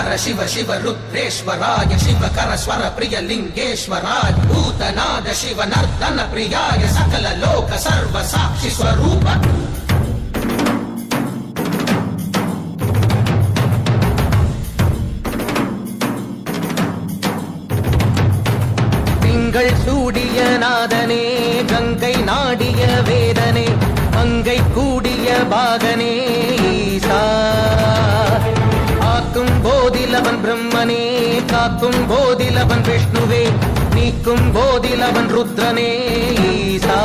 शङ्कर शिव शिव रुद्रेश्वराय शिवकर स्वर प्रिय लिङ्गेश्वराय भूतनाद शिव नर्तन प्रियाय सकल लोक सर्व साक्षि स्वरूप திங்கள் சூடிய நாதனே கங்கை நாடிய வேதனே அங்கை கூடிய பாகனே ஈசா ஆக்கும் போதிலவன் பிரம்மனே காக்கும் போதிலவன் விஷ்ணுவே நீக்கும் போதிலவன் ருத்ரனே ஈசா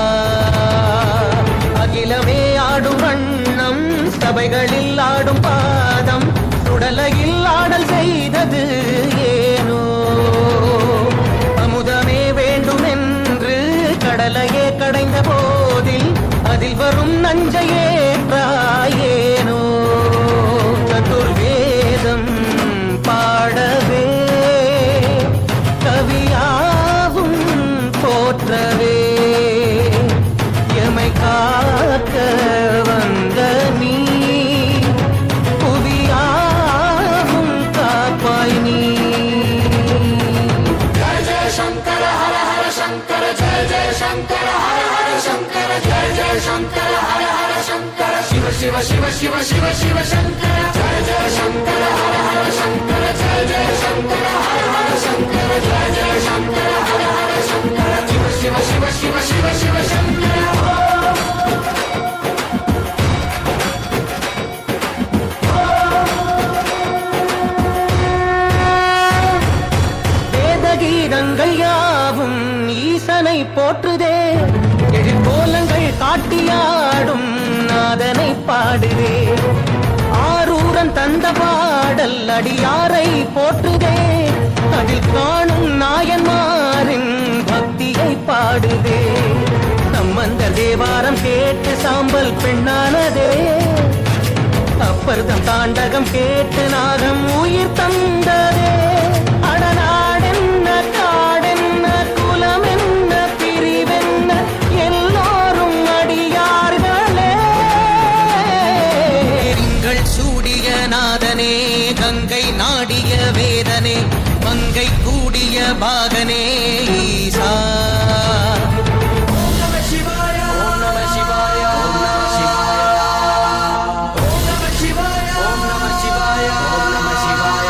அகிலமே ஆடும் வண்ணம் சபைகளில் ஆடும் பாதம் சுடலையில் ஆடல் செய்தது ஏனோ அமுதமே வேண்டும் என்று கடலையே கடைந்த போதில் அதில் வரும் நஞ்சையே ஏனோ சதுர்வேதம் பாடவே கவியாவும் போற்றவே எமை காக்க வந்த நீ புவியாவும் காப்பாய் நீ வேதகீதங்கள் யாவும் ஈசனை போற்றுதே எழிற்கோலங்கள் காட்டியாடும் நாதனை பாடுதே ஆரூரன் தந்த பாடல் அடியாரை போற்றுதே அதில் காணும் நாயன்மாரின் பக்தியை பாடுதே சம்பந்த தேவாரம் கேட்டு சாம்பல் பெண்ணானதே அப்பர்தம் தாண்டகம் கேட்டு நாகம் உயிர் தந்ததே அடநாடென்ன காடென்ன குலமென்ன பிரிவென்ன எல்லோரும் அடியார்களே திங்கள் சூடிய நாதனே கங்கை நாடிய வேதனே மங்கை கூடிய பாகனே ஈசா ஓம் நம சிவாய ஓம் நம சிவாய ஓம் நம சிவாய ஓம் நம சிவாய ஓம் நம சிவாய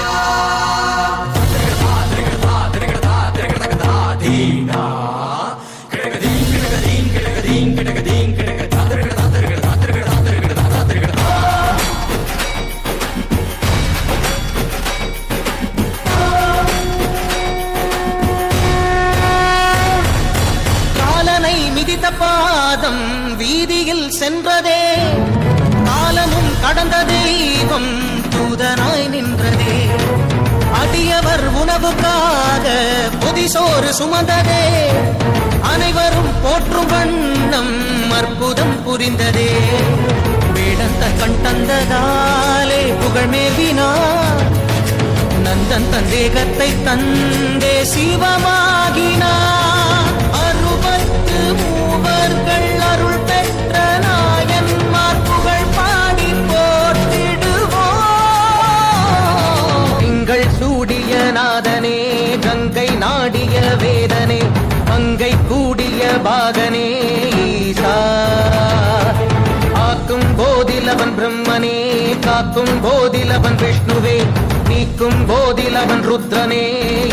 காலனை மிதித்த பாதம் வீதியில் சென்றதே காலமும் கடந்த தெய்வம் தூதனாய் நின்றதே அடியவர் உணவுக்காக பொதிசோறு சுமந்ததே அனைவரும் போற்றும் வண்ணம் அற்புதம் புரிந்ததே வேடந்த கண் தந்ததாலே புகழ் மேவினார் நந்தன் தந்தேகத்தை தந்தே சிவமாகினார் அறுபத்து மூவர்கள் அருள் பெற்ற நாயன்மார் புகழ் பாடி போற்றிடுவோம் திங்கள் சூடிய நாதனே கங்கை நாடிய வேதனே அங்கை கூடிய பாகனே ஈசா ஆக்கும் போதிலவன் பிரம்மனே காக்கும் போதிலவன் விஷ்ணுவே நீக்கும் போதிலவன் ருத்ரனே